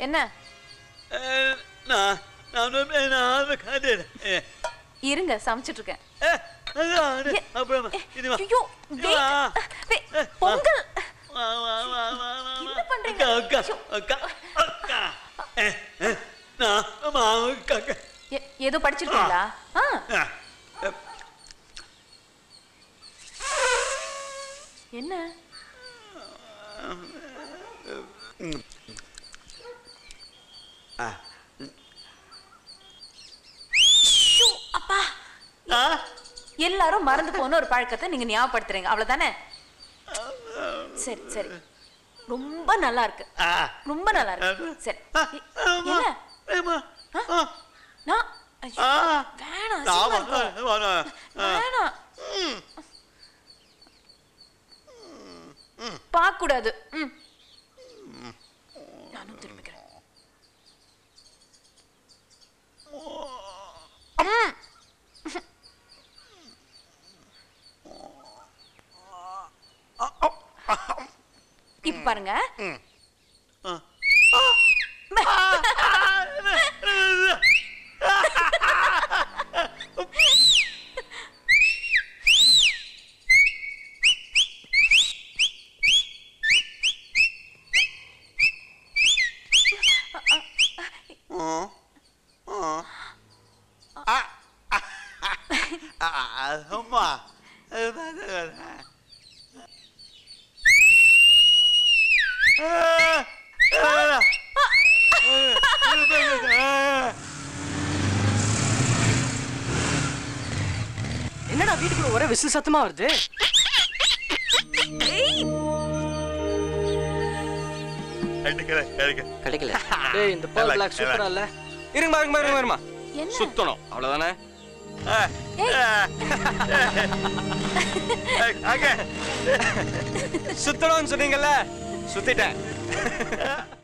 என்ன நான் நான் நான் கண்டேன் இருங்க சமைச்சிட்டு இருக்கேன் ஏ, அப்புறம் இது வா ஐயோ இது வா. wait, wait, பொங்கல் வா, வா, வா, வா, வா, என்ன வா. பண்றீங்க? அக்கா, அக்கா, அக்கா, அக்கா. ஏ, ஏ, நான், அம்மா, அக்கா, அக்கா. ஏ- ஏதோ படிச்சிருக்கீங்களா ஆ ஆ, ஏ, என்ன ஆ. ஐயோ, அப்பா ஆ, எல்லாரும் மறந்து போன ஒரு பழக்கத்தை நீங்க ஞாபகப்படுத்துறீங்க அவ்வளவுதானே சரி சரி ரொம்ப நல்லா இருக்கு ஆ. ரொம்ப நல்லா இருக்கு சரி ஆ, எ- அம்மா, என்ன ஏம்மா, ஆ, நான் ஐயோ, ஆ. வேணாம் நான் அசிங்கமா வா, இருக்கும். வா, வா, ஆ. வேணாம் பார்க்க கூடாது ம். நானும் திரும்பிக்கிறேன் ம். இப்ப பாருங்க ஆ. அம்மா என்னடா வீட்டுக்குள்ள ஒரே விசில் சத்தமா வருது கிடைக்கல டேய் இந்த பேர்ல் பிளாக் சூப்பரா இல்ல இருங்க இருங்க இருங்க இருங்க என்ன சுத்தணும் அவ்வளவுதானே சுத்தணும்னு சொன்னீங்கல்ல சுத்திட்டேன்